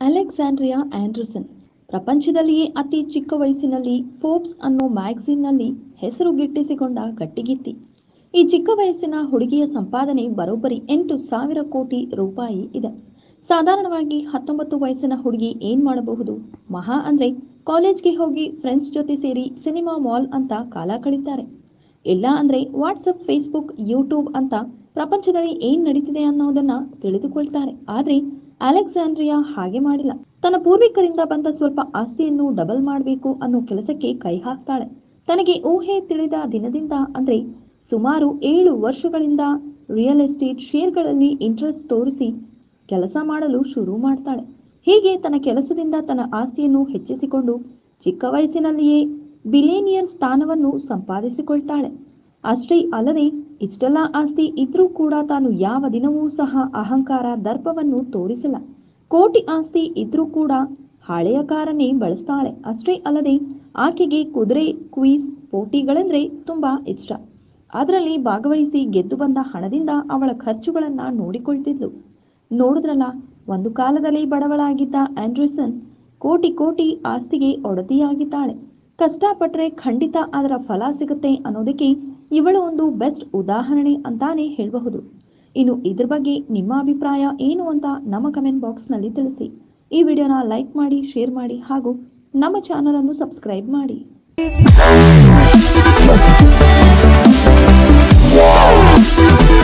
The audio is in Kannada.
ಅಲೆಕ್ಸಾಂಡ್ರಿಯಾ ಆಂಡರ್ಸನ್ ಪ್ರಪಂಚದಲ್ಲಿಯೇ ಅತಿ ಚಿಕ್ಕ ವಯಸ್ಸಿನಲ್ಲಿ ಫೋರ್ಬ್ಸ್ ಅನ್ನೋ ಮ್ಯಾಗಝಿನ್ನಲ್ಲಿ ಹೆಸರು ಗಿಟ್ಟಿಸಿಕೊಂಡ ಗಟ್ಟಿಗಿತ್ತಿ ಈ ಚಿಕ್ಕ ವಯಸ್ಸಿನ ಹುಡುಗಿಯ ಸಂಪಾದನೆ ಬರೋಬ್ಬರಿ ಎಂಟು ಸಾವಿರ ಕೋಟಿ ರೂಪಾಯಿ ಇದೆ ಸಾಧಾರಣವಾಗಿ ಹತ್ತೊಂಬತ್ತು ವಯಸ್ಸಿನ ಹುಡುಗಿ ಏನ್ ಮಾಡಬಹುದು ಮಹಾ ಅಂದ್ರೆ ಕಾಲೇಜ್ಗೆ ಹೋಗಿ ಫ್ರೆಂಡ್ಸ್ ಜೊತೆ ಸೇರಿ ಸಿನಿಮಾ ಮಾಲ್ ಅಂತ ಕಾಲ ಕಳೀತಾರೆ ಇಲ್ಲ ಅಂದ್ರೆ ವಾಟ್ಸಪ್ ಫೇಸ್ಬುಕ್ ಯೂಟ್ಯೂಬ್ ಅಂತ ಪ್ರಪಂಚದಲ್ಲಿ ಏನ್ ನಡೀತಿದೆ ಅನ್ನೋದನ್ನ ತಿಳಿದುಕೊಳ್ತಾರೆ ಆದ್ರೆ ಅಲೆಕ್ಸಾಂಡ್ರಿಯಾ ಹಾಗೆ ಮಾಡಿಲ್ಲ ತನ್ನ ಪೂರ್ವಿಕರಿಂದ ಬಂದ ಸ್ವಲ್ಪ ಆಸ್ತಿಯನ್ನು ಡಬಲ್ ಮಾಡಬೇಕು ಅನ್ನೋ ಕೆಲಸಕ್ಕೆ ಕೈ ಹಾಕ್ತಾಳೆ ತನಗೆ ಊಹೆ ತಿಳಿದ ದಿನದಿಂದ ಅಂದ್ರೆ ಸುಮಾರು ಏಳು ವರ್ಷಗಳಿಂದ ರಿಯಲ್ ಎಸ್ಟೇಟ್ ಶೇರ್ಗಳಲ್ಲಿ ಇಂಟ್ರೆಸ್ಟ್ ತೋರಿಸಿ ಕೆಲಸ ಮಾಡಲು ಶುರು ಮಾಡ್ತಾಳೆ ಹೀಗೆ ತನ್ನ ಕೆಲಸದಿಂದ ತನ್ನ ಆಸ್ತಿಯನ್ನು ಹೆಚ್ಚಿಸಿಕೊಂಡು ಚಿಕ್ಕ ವಯಸ್ಸಿನಲ್ಲಿಯೇ ಬಿಲೇನಿಯರ್ ಸ್ಥಾನವನ್ನು ಸಂಪಾದಿಸಿಕೊಳ್ತಾಳೆ ಅಷ್ಟೇ ಅಲ್ಲದೆ ಇಷ್ಟೆಲ್ಲ ಆಸ್ತಿ ಇದ್ರೂ ಕೂಡ ತಾನು ಯಾವ ದಿನವೂ ಸಹ ಅಹಂಕಾರ ದರ್ಪವನ್ನು ತೋರಿಸಿಲ್ಲ ಕೋಟಿ ಆಸ್ತಿ ಇದ್ರೂ ಕೂಡ ಹಳೆಯ ಕಾರನ್ನೇ ಬಳಸ್ತಾಳೆ ಅಷ್ಟೇ ಅಲ್ಲದೆ ಆಕೆಗೆ ಕುದುರೆ ಕ್ವೀಸ್ ಪೋಟಿಗಳೆಂದ್ರೆ ತುಂಬಾ ಇಷ್ಟ ಅದರಲ್ಲಿ ಭಾಗವಹಿಸಿ ಗೆದ್ದು ಬಂದ ಹಣದಿಂದ ಅವಳ ಖರ್ಚುಗಳನ್ನ ನೋಡಿಕೊಳ್ತಿದ್ಲು ನೋಡಿದ್ರಲ್ಲ ಒಂದು ಕಾಲದಲ್ಲಿ ಬಡವಳಾಗಿದ್ದ ಆಂಡ್ರಸನ್ ಕೋಟಿ ಕೋಟಿ ಆಸ್ತಿಗೆ ಒಡತಿಯಾಗಿದ್ದಾಳೆ ಕಷ್ಟಪಟ್ರೆ ಖಂಡಿತ ಅದರ ಫಲ ಸಿಗುತ್ತೆ ಅನ್ನೋದಕ್ಕೆ ಇವಳು ಒಂದು ಬೆಸ್ಟ್ ಉದಾಹರಣೆ ಅಂತಾನೆ ಹೇಳಬಹುದು ಇನ್ನು ಇದ್ರ ಬಗ್ಗೆ ನಿಮ್ಮ ಅಭಿಪ್ರಾಯ ಏನು ಅಂತ ನಮ್ಮ ಕಮೆಂಟ್ ಬಾಕ್ಸ್ನಲ್ಲಿ ತಿಳಿಸಿ ಈ ವಿಡಿಯೋನ ಲೈಕ್ ಮಾಡಿ ಶೇರ್ ಮಾಡಿ ಹಾಗೂ ನಮ್ಮ ಚಾನಲ್ ಅನ್ನು ಸಬ್ಸ್ಕ್ರೈಬ್ ಮಾಡಿ Wow.